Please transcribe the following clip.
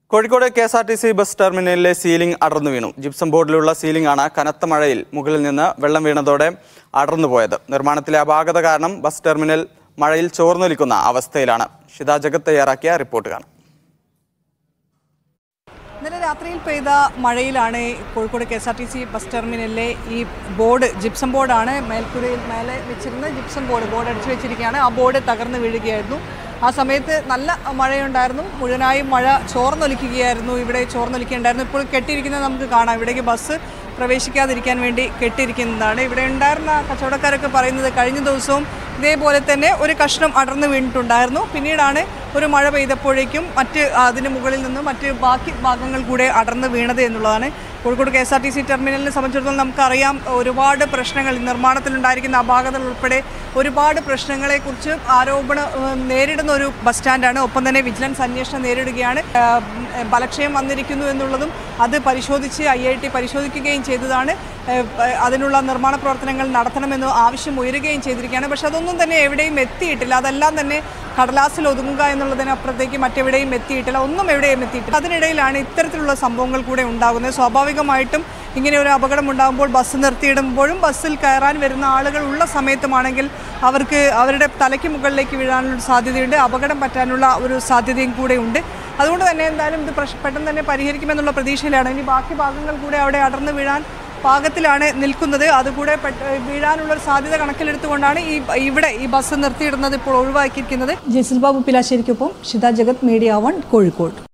Kozhikode K S R T C bus ടെർമിനലിലെ ceiling അടർന്നു വീണു ജിപ്സം ബോർഡിലുള്ള സീലിംഗ് ആണ് കനത്ത മഴയിൽ മുകളിൽ നിന്ന് വെള്ളം വീണതോടെ അടർന്നു പോയത് നിർമ്മാണത്തിലെ അപാകത കാരണം ബസ് ടെർമിനൽ മഴയിൽ ചോർന്നൊലിക്കുന്ന അവസ്ഥയിലാണ് ഷിത ജഗത്ത് തയ്യാറാക്കിയ റിപ്പോർട്ട് കാണാം ഇന്നലെ രാത്രിയിൽ പെയ്ത മഴയിലാണ് Kozhikode K S R T C bus ടെർമിനലിലെ ഈ ബോർഡ് ജിപ്സം ബോർഡാണ് മേൽക്കൂരയിൽ മേലെ വെച്ചിരുന്ന ജിപ്സം ബോർഡ് ബോർഡ് അടിച്ചു വെച്ചിരിക്കുകയാണ് ആ ബോർഡ് തകർന്ന് വീഴുകയായിരുന്നു ആ സമയത്ത് നല്ല മഴയുണ്ടായിരുന്നു മുഴുവനായും മഴ ചോർന്നൊലിക്കുകയായിരുന്നു ഇവിടെ ചോർന്നൊലിക്കുകയുണ്ടായിരുന്നു ഇപ്പോൾ കെട്ടിയിരിക്കുന്നത് നമുക്ക് കാണാം ഇവിടേക്ക് ബസ് പ്രവേശിക്കാതിരിക്കാൻ വേണ്ടി കെട്ടിയിരിക്കുന്നതാണ് ഇവിടെ ഉണ്ടായിരുന്ന കച്ചവടക്കാരൊക്കെ പറയുന്നത് കഴിഞ്ഞ ദിവസവും ഇതേപോലെ തന്നെ ഒരു കഷ്ണം അടർന്നു വീണിട്ടുണ്ടായിരുന്നു പിന്നീടാണ് ഒരു മഴ പെയ്തപ്പോഴേക്കും മറ്റ് അതിന് മുകളിൽ നിന്നും മറ്റ് ബാക്കി ഭാഗങ്ങൾ കൂടെ അടർന്ന് വീണത് എന്നുള്ളതാണ് Kozhikode K S R T C ടെർമിനലിനെ സംബന്ധിച്ചിടത്തോളം നമുക്കറിയാം ഒരുപാട് പ്രശ്നങ്ങൾ നിർമ്മാണത്തിലുണ്ടായിരിക്കുന്ന അപാകതകൾ ഉൾപ്പെടെ ഒരുപാട് പ്രശ്നങ്ങളെക്കുറിച്ച് ആരോപണം ഏഹ്, നേരിടുന്ന ഒരു ബസ് സ്റ്റാൻഡാണ് ഒപ്പം തന്നെ വിജിലൻസ് അന്വേഷണം നേരിടുകയാണ് ഏഹ്, ബലക്ഷയം വന്നിരിക്കുന്നു എന്നുള്ളതും അത് പരിശോധിച്ച് ഐ ഐ ടി പരിശോധിക്കുകയും ചെയ്തതാണ് ഏഹ്, അതിനുള്ള നിർമ്മാണ പ്രവർത്തനങ്ങൾ നടത്തണമെന്ന് ആവശ്യം ഉയരുകയും ചെയ്തിരിക്കുകയാണ് പക്ഷെ അതൊന്നും തന്നെ എവിടെയും എത്തിയിട്ടില്ല അതെല്ലാം തന്നെ കടലാസിൽ ഒതുങ്ങുക എന്നുള്ളതിനപ്പുറത്തേക്ക് മറ്റെവിടെയും എത്തിയിട്ടില്ല ഒന്നും എവിടെയും എത്തിയിട്ടില്ല അതിനിടയിലാണ് ഇത്തരത്തിലുള്ള സംഭവങ്ങൾ കൂടെ ഉണ്ടാകുന്നത് സ്വാഭാവികമായിട്ടും ഇങ്ങനെ ഒരു അപകടം ഉണ്ടാകുമ്പോൾ ബസ് നിർത്തിയിടുമ്പോഴും ബസ്സിൽ കയറാൻ വരുന്ന ആളുകൾ ഉള്ള സമയത്തുമാണെങ്കിൽ അവർക്ക് അവരുടെ തലയ്ക്ക് മുകളിലേക്ക് വീഴാനുള്ള സാധ്യതയുണ്ട് അപകടം പറ്റാനുള്ള ഒരു സാധ്യതയും കൂടെ ഉണ്ട് അതുകൊണ്ട് തന്നെ എന്തായാലും ഇത് പ്രശ് പെട്ടെന്ന് തന്നെ പരിഹരിക്കുമെന്നുള്ള പ്രതീക്ഷയിലാണ് ഇനി ബാക്കി ഭാഗങ്ങൾ കൂടെ അവിടെ അടർന്നു വീഴാൻ പാകത്തിലാണ് നിൽക്കുന്നത് അതുകൂടെ പെട്ട- വീഴാനുള്ള ഒരു സാധ്യത കണക്കിലെടുത്തുകൊണ്ടാണ് ഈ ഇവിടെ ഈ ബസ് നിർത്തിയിടുന്നത് ഇപ്പോൾ ഒഴിവാക്കിയിരിക്കുന്നത് ജെസിൽ ബാബു പിലാശ്ശേരിക്കൊപ്പം ഷിത ജഗത് മീഡിയ വൺ കോഴിക്കോട്